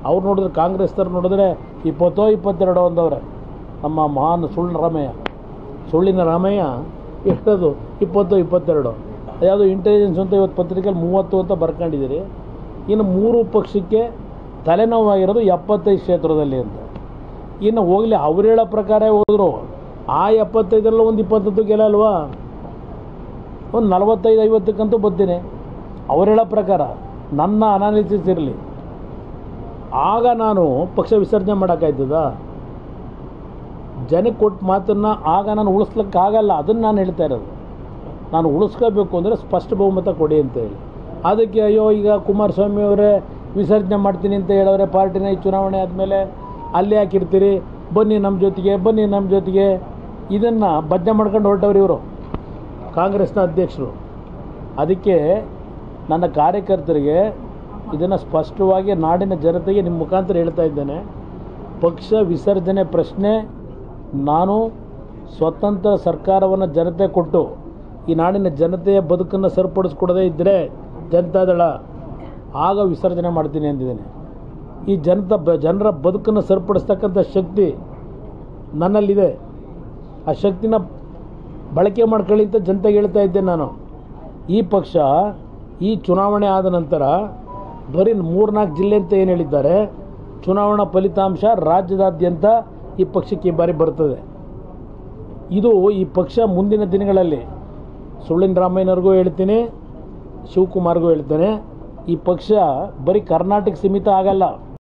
ಅವ್ರು ನೋಡಿದ್ರೆ ಕಾಂಗ್ರೆಸ್ನವ್ರು ನೋಡಿದ್ರೆ ಇಪ್ಪತ್ತೋ ಇಪ್ಪತ್ತೆರಡೋ ಅಂದವ್ರೆ ನಮ್ಮ ಮಹಾನ್ ಸುಳ್ಳು ರಾಮಯ್ಯ ಸುಳ್ಳಿನ ರಾಮಯ್ಯ ಎಷ್ಟದು ಇಪ್ಪತ್ತು ಇಪ್ಪತ್ತೆರಡು ಯಾವುದೋ ಇಂಟೆಲಿಜೆನ್ಸ್ ಅಂತ ಇವತ್ತು ಪತ್ರಿಕೆಯಲ್ಲಿ ಮೂವತ್ತು ಅಂತ ಬರ್ಕೊಂಡಿದ್ದೀರಿ ಇನ್ನು ಮೂರು ಪಕ್ಷಕ್ಕೆ ತಲೆನೋವಾಗಿರೋದು ಎಪ್ಪತ್ತೈದು ಕ್ಷೇತ್ರದಲ್ಲಿ ಅಂತ ಇನ್ನು ಹೋಗಲಿ ಅವ್ರು ಹೇಳೋ ಪ್ರಕಾರ ಹೋದರು ಆ ಎಪ್ಪತ್ತೈದರಲ್ಲೂ ಒಂದು ಇಪ್ಪತ್ತತ್ತು ಗೆಲ್ಲಲ್ವಾ ಒಂದು ನಲವತ್ತೈದು ಐವತ್ತಕ್ಕಂತೂ ಬರ್ತೀನಿ ಅವ್ರು ಹೇಳೋ ಪ್ರಕಾರ ನನ್ನ ಅನಾಲಿಸಿಸ್ ಇರಲಿ ಆಗ ನಾನು ಪಕ್ಷ ವಿಸರ್ಜನೆ ಮಾಡೋಕ್ಕಾಯ್ತದ ಜನಕ್ಕೆ ಕೊಟ್ಟ ಮಾತನ್ನು ಆಗ ನಾನು ಉಳಿಸ್ಲಿಕ್ಕಾಗಲ್ಲ ಅದನ್ನು ನಾನು ಹೇಳ್ತಾ ಇರೋದು ನಾನು ಉಳಿಸ್ಕೋಬೇಕು ಅಂದರೆ ಸ್ಪಷ್ಟ ಬಹುಮತ ಕೊಡಿ ಅಂತ ಹೇಳಿ ಅದಕ್ಕೆ ಅಯ್ಯೋ ಈಗ ಕುಮಾರಸ್ವಾಮಿ ಅವರೇ ವಿಸರ್ಜನೆ ಮಾಡ್ತೀನಿ ಅಂತ ಹೇಳೋರೆ ಪಾರ್ಟಿನ ಈ ಚುನಾವಣೆ ಆದಮೇಲೆ ಅಲ್ಲೇ ಹಾಕಿರ್ತೀರಿ ಬನ್ನಿ ನಮ್ಮ ಜೊತೆಗೆ ಬನ್ನಿ ನಮ್ಮ ಜೊತೆಗೆ ಇದನ್ನು ಬದ್ನೆ ಮಾಡ್ಕೊಂಡು ಹೊರಟವ್ರು ಇವರು ಕಾಂಗ್ರೆಸ್ನ ಅಧ್ಯಕ್ಷರು ಅದಕ್ಕೆ ನನ್ನ ಕಾರ್ಯಕರ್ತರಿಗೆ ಇದನ್ನು ಸ್ಪಷ್ಟವಾಗಿ ನಾಡಿನ ಜನತೆಗೆ ನಿಮ್ಮ ಮುಖಾಂತರ ಹೇಳ್ತಾ ಇದ್ದೇನೆ ಪಕ್ಷ ವಿಸರ್ಜನೆ ಪ್ರಶ್ನೆ ನಾನು ಸ್ವತಂತ್ರ ಸರ್ಕಾರವನ್ನು ಜನತೆ ಕೊಟ್ಟು ಈ ನಾಡಿನ ಜನತೆಯ ಬದುಕನ್ನು ಸರಿಪಡಿಸ್ಕೊಡದೇ ಇದ್ದರೆ ಜನತಾದಳ ಆಗ ವಿಸರ್ಜನೆ ಮಾಡ್ತೀನಿ ಅಂದಿದ್ದೇನೆ ಈ ಜನತ ಬ ಜನರ ಬದುಕನ್ನು ಸರಿಪಡಿಸ್ತಕ್ಕಂಥ ಶಕ್ತಿ ನನ್ನಲ್ಲಿದೆ ಆ ಶಕ್ತಿನ ಬಳಕೆ ಮಾಡ್ಕೊಳ್ಳಿ ಅಂತ ಜನತೆಗೆ ಹೇಳ್ತಾ ಇದ್ದೇನೆ ನಾನು ಈ ಪಕ್ಷ ಈ ಚುನಾವಣೆ ಆದ ನಂತರ ಬರೀ ಮೂರ್ನಾಲ್ಕು ಜಿಲ್ಲೆ ಅಂತ ಏನು ಹೇಳಿದ್ದಾರೆ ಚುನಾವಣಾ ಫಲಿತಾಂಶ ರಾಜ್ಯದಾದ್ಯಂತ ಈ ಪಕ್ಷಕ್ಕೆ ಈ ಬಾರಿ ಬರ್ತದೆ ಇದು ಈ ಪಕ್ಷ ಮುಂದಿನ ದಿನಗಳಲ್ಲಿ ಸುಳ್ಳಿನ ರಾಮಯ್ಯನವ್ರಿಗೂ ಹೇಳ್ತೀನಿ ಶಿವಕುಮಾರ್ಗೂ ಹೇಳ್ತೇನೆ ಈ ಪಕ್ಷ ಬರೀ ಕರ್ನಾಟಕ ಸೀಮಿತ ಆಗಲ್ಲ